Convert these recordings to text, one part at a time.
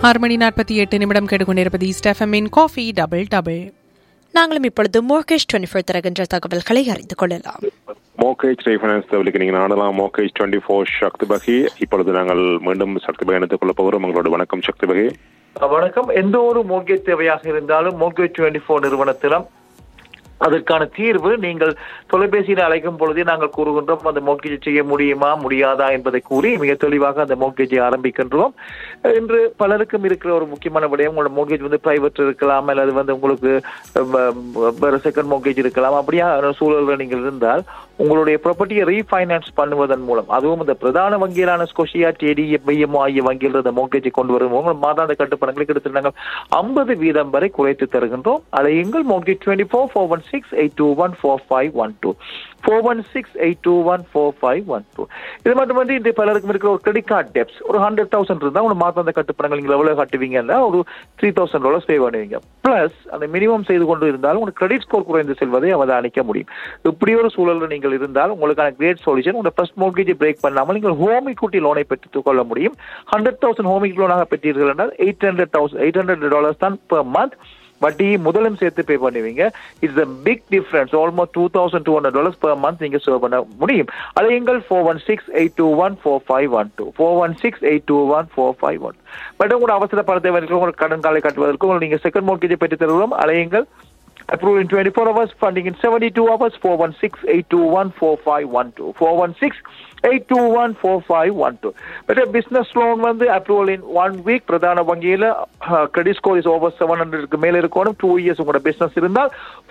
ஆறு மணி நாற்பத்தி எட்டு நிமிடம் கெடுகொண்டிருப்பது ஸ்டெஃபமின் காஃபி டபுள் டபுள் நாங்களும் இப்பொழுது மோர்கேஜ் டுவெண்ட்டி ஃபோர் தருகின்ற தகவல்களை அறிந்து கொள்ளலாம் மோகேஜ் ரீஃபைனான்ஸ் தேவைக்கு நீங்கள் நாடலாம் மோகேஜ் டுவெண்ட்டி ஃபோர் சக்தி பகி இப்பொழுது நாங்கள் மீண்டும் சக்தி பகை எடுத்துக் கொள்ள போகிறோம் உங்களோட வணக்கம் சக்தி பகி வணக்கம் எந்த ஒரு மோர்கேஜ் தேவையாக இருந்தாலும் மோர்கேஜ் டுவெண்ட்டி ஃபோர் நிறுவனத்திலும் அதற்கான தீர்வு நீங்கள் தொலைபேசியில் அழைக்கும் பொழுதே நாங்கள் கூறுகின்றோம் அந்த மோர்கேஜ் செய்ய முடியுமா முடியாதா என்பதை கூறி மிக தெளிவாக அந்த மோர்கேஜை ஆரம்பிக்கின்றோம் இன்று பலருக்கும் இருக்கிற ஒரு முக்கியமான விடயம் உங்களோட மோர்கேஜ் வந்து பிரைவேட் இருக்கலாம் அல்லது வந்து உங்களுக்கு அஹ், வேற செகண்ட் மோர்கேஜ் இருக்கலாம் அப்படியா சூழல்கள் நீங்கள் இருந்தால் உங்களுடைய ப்ராப்பர்ட்டியை ரீஃபைனான்ஸ் பண்ணுவதன் மூலம் அதுவும் இந்த பிரதான வங்கிகளான ஸ்கொஷியா டிடி பிஎம்ஓ ஆகிய வங்கிகள் இந்த மோர்கேஜை கொண்டு வரும் மூலம் மாதாந்த கட்டுப்பணங்களை கிட்டத்தட்ட நாங்கள் ஐம்பது வீதம் வரை குறைத்து தருகின்றோம் அலையுங்கள் mortgage twenty four four one six eight two one four five one two four one six eight two one four five one two இது மட்டுமன்றி இந்த பலருக்கும் இருக்கிற ஒரு கிரெடிட் கார்டு டெப்ஸ் ஒரு ஹண்ட்ரட் தௌசண்ட் இருந்தால் உங்க மாதாந்த கட்டுப்பணங்கள் நீங்கள் எவ்வளவு கட்டுவீங்கன்னா ஒரு த்ரீ தௌசண்ட் டாலர்ஸ் பே பண்ணுவீங்க பிளஸ் அந்த மினிமம் செய்து கொண்டு இருந்தாலும் உங்களுக்கு கிரெடிட் ஸ்கோர் குறைந்து செல்வதை அவதானிக்க முடியும் இப்படி ஒரு சூழலில் நீங்கள் இருந்தால் உங்களுக்கான கிரேட் சொல்யூஷன் உங்க ஃபர்ஸ்ட் மோர்கேஜ் பிரேக் பண்ணாமல் நீங்கள் ஹோம் equity லோனை பெற்றுக் கொள்ள முடியும் ஹண்ட்ரட் தௌசண்ட் ஹோம் லோனாக பெற்றீர்கள் என்றால் eight hundred thousand eight hundred dollars தான் பெர் மந்த் வட்டி முதலும் சேர்த்து பே பண்ணுவீங்க it's a big difference almost two thousand two hundred dollars per month நீங்க சேவ் பண்ண முடியும் அது எங்கள் four one six eight two one four five one two four one six eight two one four five one but உங்களோட அவசர பணத்தை வரைக்கும் உங்களுக்கு கடன் காலை கட்டுவதற்கு உங்களுக்கு நீங்க செகண்ட் மோர்கேஜை பெற்று தருவோம் அலையுங்கள் Approved in 24 hours, funding in 72 hours, 416-821-4512. 416-821-4512. But a business loan வந்து approval in one week, பிரதான வங்கியில credit score is over 700 க்கு மேல இருக்கணும், two years உங்களோட business இருந்தால்,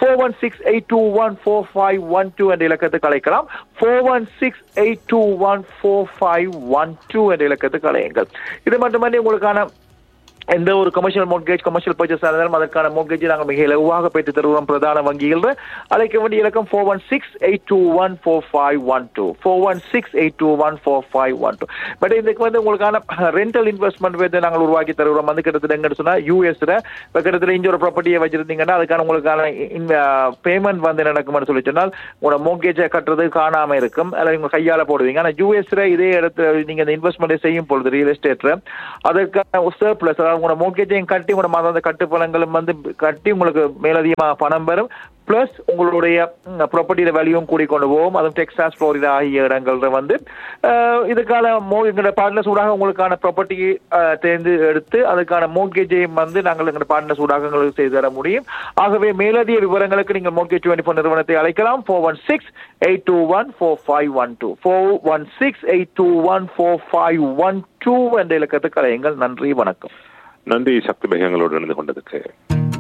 416-821-4512 என்ற இலக்கத்துக்கு அழைக்கலாம். 416-821-4512 என்ற இலக்கத்துக்கு அழையுங்கள். இது மட்டுமன்றி உங்களுக்கான எந்த ஒரு கமர்ஷியல் மோட்கேஜ் கமர்ஷியல் பர்ச்சேஸ் இருந்தாலும் அதற்கான மோட்கேஜ் நாங்கள் மிக இலவாக பெற்று தருவோம் பிரதான வங்கிகள் அழைக்க வேண்டிய இலக்கம் four one six eight two one four five one two four one six eight two one four five one two but இதுக்கு வந்து உங்களுக்கான ரெண்டல் இன்வெஸ்ட்மெண்ட் வந்து நாங்கள் உருவாக்கி தருவோம் வந்து கிட்டத்தட்ட எங்கன்னு சொன்னா யூஎஸ்ல இப்போ கிட்டத்தட்ட இங்க ஒரு ப்ராப்பர்ட்டியை வச்சிருந்தீங்கன்னா அதுக்கான உங்களுக்கான பேமெண்ட் வந்து என்ன நடக்கும்னு சொல்லி சொன்னால் உங்களோட மோட்கேஜை கட்டுறது காணாம இருக்கும் அல்லது உங்க கையால போடுவீங்க ஆனா யூஎஸ்ல இதே இடத்துல நீங்க இந்த இன்வெஸ்ட்மெண்ட் செய்யும் பொழுது ரியல் எஸ்டேட்ல அதற்கான சர்ப்ளஸ் அதாவது உங்களோட மோட்கேஜையும் கட்டி உங்களோட மாதாந்த கட்டுப்பணங்களும் வந்து கட்டி உங்களுக்கு மேலதிகமாக பணம் வரும் பிளஸ் உங்களுடைய ப்ராப்பர்ட்டியில வேல்யூவும் கூடி கொண்டு போகும் அதுவும் டெக்ஸாஸ் ஃப்ளோரிடா ஆகிய இடங்கள்ல வந்து அஹ், இதுக்கான மோ எங்களோட பார்ட்னர்ஸ் ஊடாக உங்களுக்கான ப்ராப்பர்ட்டி தேர்ந்து எடுத்து அதுக்கான மோட்கேஜையும் வந்து நாங்கள் எங்களோட பார்ட்னர்ஸ் ஊடாக உங்களுக்கு செய்து தர முடியும் ஆகவே மேலதிக விவரங்களுக்கு நீங்கள் மோட்கேஜ் டுவெண்ட்டி ஃபோர் நிறுவனத்தை அழைக்கலாம் four one six eight two one four five one two four one six eight two one four five one two என்ற இலக்கத்துக்கு அழையுங்கள் நன்றி வணக்கம் நன்றி சக்தி பகை எங்களோடு இணைந்து கொண்டதுக்கு